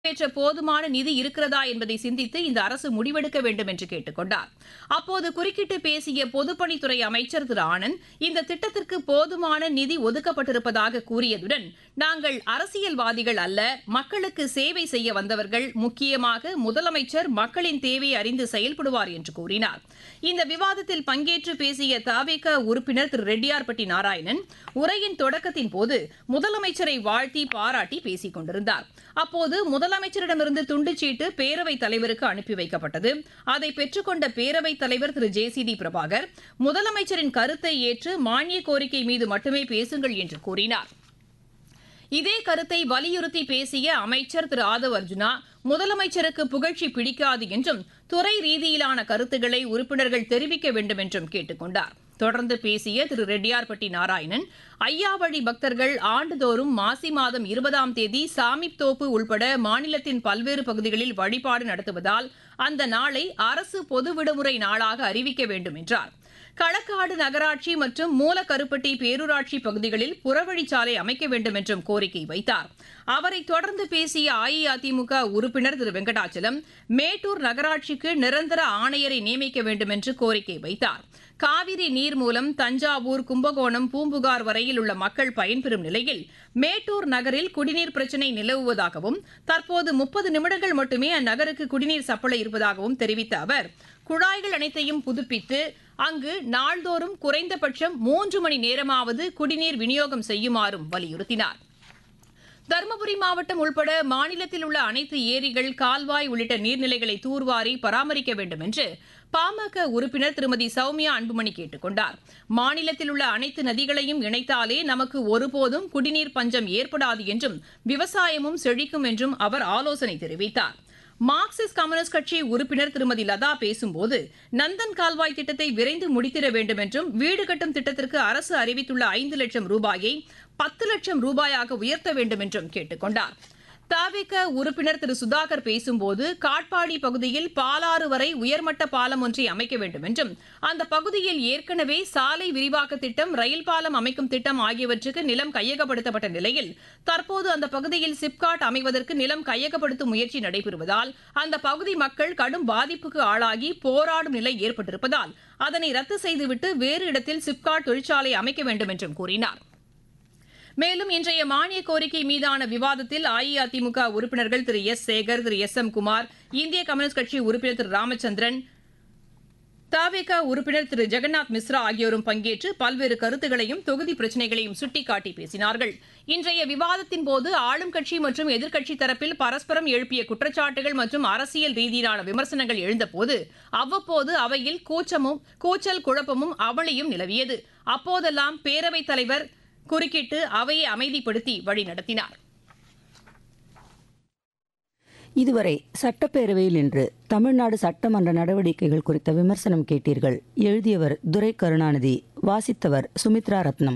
நிறைவேற்ற போதுமான நிதி இருக்கிறதா என்பதை சிந்தித்து இந்த அரசு முடிவெடுக்க வேண்டும் என்று கேட்டுக் கொண்டார் அப்போது குறுக்கிட்டு பேசிய பொதுப்பணித்துறை அமைச்சர் திரு ஆனந்த் இந்த திட்டத்திற்கு போதுமான நிதி ஒதுக்கப்பட்டிருப்பதாக கூறியதுடன் நாங்கள் அரசியல்வாதிகள் அல்ல மக்களுக்கு சேவை செய்ய வந்தவர்கள் முக்கியமாக முதலமைச்சர் மக்களின் தேவையை அறிந்து செயல்படுவார் என்று கூறினார் இந்த விவாதத்தில் பங்கேற்று பேசிய தாவேக உறுப்பினர் திரு ரெட்டியார்பட்டி நாராயணன் உரையின் தொடக்கத்தின் போது முதலமைச்சரை வாழ்த்தி பாராட்டி பேசிக் கொண்டிருந்தார் அப்போது முதலமைச்சரிடமிருந்து துண்டுச்சீட்டு பேரவைத் தலைவருக்கு அனுப்பி வைக்கப்பட்டது அதை பெற்றுக்கொண்ட பேரவைத் தலைவர் Thiru J C D Prabhakar முதலமைச்சரின் கருத்தை ஏற்று மானிய கோரிக்கை மீது மட்டுமே பேசுங்கள் என்று கூறினார் இதே கருத்தை வலியுறுத்தி பேசிய அமைச்சர் திரு ஆதவ் அர்ஜுனா முதலமைச்சருக்கு புகழ்ச்சி பிடிக்காது என்றும் துறை ரீதியிலான கருத்துக்களை உறுப்பினர்கள் தெரிவிக்க வேண்டும் என்றும் கேட்டுக் கொண்டார் தொடர்ந்து பேசிய திரு ரெட்டியார்பட்டி நாராயணன் ஐயாவழி பக்தர்கள் ஆண்டுதோறும் மாசி மாதம் இருபதாம் தேதி சாமித்தோப்பு உள்பட மாநிலத்தின் பல்வேறு பகுதிகளில் வழிபாடு நடத்துவதால் அந்த நாளை அரசு பொது விடுமுறை நாளாக அறிவிக்க வேண்டும் என்றார் களக்காடு நகராட்சி மற்றும் மூலக்கருப்பட்டி பேரூராட்சி பகுதிகளில் புறவழிச்சாலை அமைக்க வேண்டும் என்றும் கோரிக்கை வைத்தார் அவரை தொடர்ந்து பேசிய அஇஅதிமுக உறுப்பினர் திரு வெங்கடாச்சலம் மேட்டூர் நகராட்சிக்கு நிரந்தர ஆணையரை நியமிக்க வேண்டும் என்று கோரிக்கை வைத்தார் காவிரி நீர் மூலம் தஞ்சாவூர் கும்பகோணம் பூம்புகார் வரையில் உள்ள மக்கள் பயன்பெறும் நிலையில் மேட்டூர் நகரில் குடிநீர் பிரச்சினை நிலவுவதாகவும் தற்போது முப்பது நிமிடங்கள் மட்டுமே அந்நகருக்கு குடிநீர் சப்ளை இருப்பதாகவும் தெரிவித்த அவர் குழாய்கள் அனைத்தையும் புதுப்பித்து அங்கு நாள்தோறும் குறைந்தபட்சம் மூன்று மணி நேரமாவது குடிநீர் விநியோகம் செய்யுமாறும் வலியுறுத்தினார் தருமபுரி மாவட்டம் உள்பட மாநிலத்தில் உள்ள அனைத்து ஏரிகள் கால்வாய் உள்ளிட்ட நீர்நிலைகளை தூர்வாரி பராமரிக்க வேண்டும் என்று பாமக உறுப்பினர் திருமதி சௌமியா அன்புமணி கேட்டுக் கொண்டார் மாநிலத்தில் உள்ள அனைத்து நதிகளையும் இணைத்தாலே நமக்கு ஒருபோதும் குடிநீர் பஞ்சம் ஏற்படாது என்றும் விவசாயமும் செழிக்கும் என்றும் அவர் ஆலோசனை தெரிவித்தார் மார்க்சிஸ்ட் கம்யூனிஸ்ட் கட்சி உறுப்பினர் திருமதி லதா பேசும்போது நந்தன் கால்வாய் திட்டத்தை விரைந்து முடித்திட வேண்டும் என்றும் வீடு கட்டும் திட்டத்திற்கு அரசு அறிவித்துள்ள ஐந்து லட்சம் ரூபாயை பத்து லட்சம் ரூபாயாக உயர்த்த வேண்டும் என்றும் கேட்டுக் கொண்டார் தாவிக உறுப்பினர் திரு சுதாகர் பேசும்போது காட்பாடி பகுதியில் பாலாறு வரை உயர்மட்ட பாலம் ஒன்றை அமைக்க வேண்டும் என்றும் அந்த பகுதியில் ஏற்கனவே சாலை விரிவாக்க திட்டம் ரயில் பாலம் அமைக்கும் திட்டம் ஆகியவற்றுக்கு நிலம் கையகப்படுத்தப்பட்ட நிலையில் தற்போது அந்த பகுதியில் சிப்காட் அமைவதற்கு நிலம் கையகப்படுத்தும் முயற்சி நடைபெறுவதால் அந்த பகுதி மக்கள் கடும் பாதிப்புக்கு ஆளாகி போராடும் நிலை ஏற்பட்டிருப்பதால் அதனை ரத்து செய்துவிட்டு வேறு இடத்தில் சிப்காட் தொழிற்சாலை அமைக்க வேண்டும் என்றும் கூறினார் மேலும் இன்றைய மானிய கோரிக்கை மீதான விவாதத்தில் அஇஅதிமுக உறுப்பினர்கள் Thiru S Sekar Thiru S M Kumar இந்திய கம்யூனிஸ்ட் கட்சி உறுப்பினர் திரு ராமச்சந்திரன் தாவேக உறுப்பினர் திரு ஜெகநாத் மிஸ்ரா ஆகியோரும் பங்கேற்று பல்வேறு கருத்துகளையும் தொகுதி பிரச்சினைகளையும் சுட்டிக்காட்டி பேசினார்கள் இன்றைய விவாதத்தின் போது ஆளும் கட்சி மற்றும் எதிர்க்கட்சி தரப்பில் பரஸ்பரம் எழுப்பிய குற்றச்சாட்டுகள் மற்றும் அரசியல் ரீதியிலான விமர்சனங்கள் எழுந்தபோது அவ்வப்போது அவையில் கூச்சமும் கூச்சல் குழப்பமும் அவளியும் நிலவியது அப்போதெல்லாம் பேரவைத் தலைவர் குறுக்கிட்டு அவையை அமைதிப்படுத்தி வழிநடத்தினார் இதுவரை சட்டப்பேரவையில் இன்று தமிழ்நாடு சட்டமன்ற நடவடிக்கைகள் குறித்த விமர்சனம் கேட்டீர்கள் எழுதியவர் துரை கருணாநிதி வாசித்தவர் சுமித்ரா ரத்னம்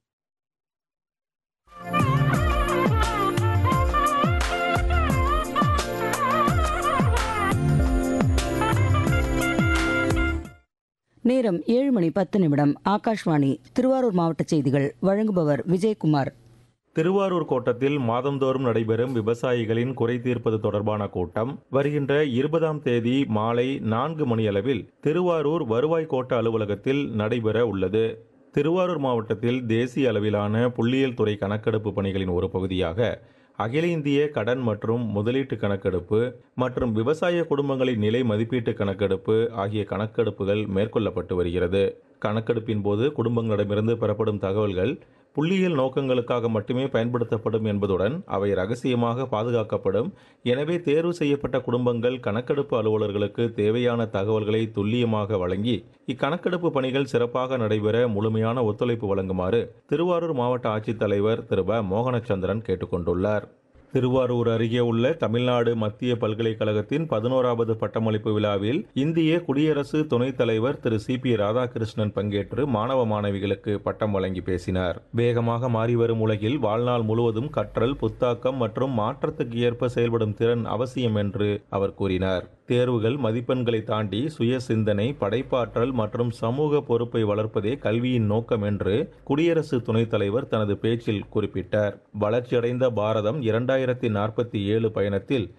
நேரம் ஏழு மணி பத்து நிமிடம் ஆகாஷ்வாணி திருவாரூர் மாவட்ட செய்திகள் வழங்குபவர் விஜயகுமார் திருவாரூர் கோட்டத்தில் மாதந்தோறும் நடைபெறும் விவசாயிகளின் குறை தீர்ப்பது தொடர்பான கூட்டம் வருகின்ற இருபதாம் தேதி மாலை நான்கு மணியளவில் திருவாரூர் வருவாய் கோட்ட அலுவலகத்தில் நடைபெற உள்ளது திருவாரூர் மாவட்டத்தில் தேசிய அளவிலான புள்ளியியல் துறை கணக்கெடுப்பு பணிகளின் ஒரு பகுதியாக அகில இந்திய கடன் மற்றும் முதலீட்டு கணக்கெடுப்பு மற்றும் விவசாய குடும்பங்களின் நிலை மதிப்பீட்டு கணக்கெடுப்பு ஆகிய கணக்கெடுப்புகள் மேற்கொள்ளப்பட்டு வருகிறது கணக்கெடுப்பின் போது குடும்பங்களிடமிருந்து பெறப்படும் தகவல்கள் புள்ளியியல் நோக்கங்களுக்காக மட்டுமே பயன்படுத்தப்படும் என்பதுடன் அவை ரகசியமாக பாதுகாக்கப்படும் எனவே தேர்வு செய்யப்பட்ட குடும்பங்கள் கணக்கெடுப்பு அலுவலர்களுக்கு தேவையான தகவல்களை துல்லியமாக வழங்கி இக்கணக்கெடுப்பு பணிகள் சிறப்பாக நடைபெற முழுமையான ஒத்துழைப்பு வழங்குமாறு திருவாரூர் மாவட்ட ஆட்சித்தலைவர் திரு ப மோகனச்சந்திரன் கேட்டுக்கொண்டுள்ளார் திருவாரூர் அருகே உள்ள தமிழ்நாடு மத்திய பல்கலைக்கழகத்தின் பதினோராவது பட்டமளிப்பு விழாவில் இந்திய குடியரசு துணைத் தலைவர் திரு சி பி ராதாகிருஷ்ணன் பங்கேற்று மாணவ மாணவிகளுக்கு பட்டம் வழங்கி பேசினார் வேகமாக மாறிவரும் உலகில் வாழ்நாள் முழுவதும் கற்றல் புத்தாக்கம் மற்றும் மாற்றத்துக்கு ஏற்ப செயல்படும் திறன் அவசியம் என்று அவர் கூறினார் தேர்வுகள் மதிப்பெண்களை தாண்டி சுய சிந்தனை படைப்பாற்றல் மற்றும் சமூக பொறுப்பை வளர்ப்பதே கல்வியின் நோக்கம் என்று குடியரசு துணைத் தலைவர் தனது பேச்சில் குறிப்பிட்டார் வளர்ச்சியடைந்த பாரதம் இரண்டாயிரத்தி இரண்டாயிரத்தி நாற்பத்தி ஏழு பயணத்தில்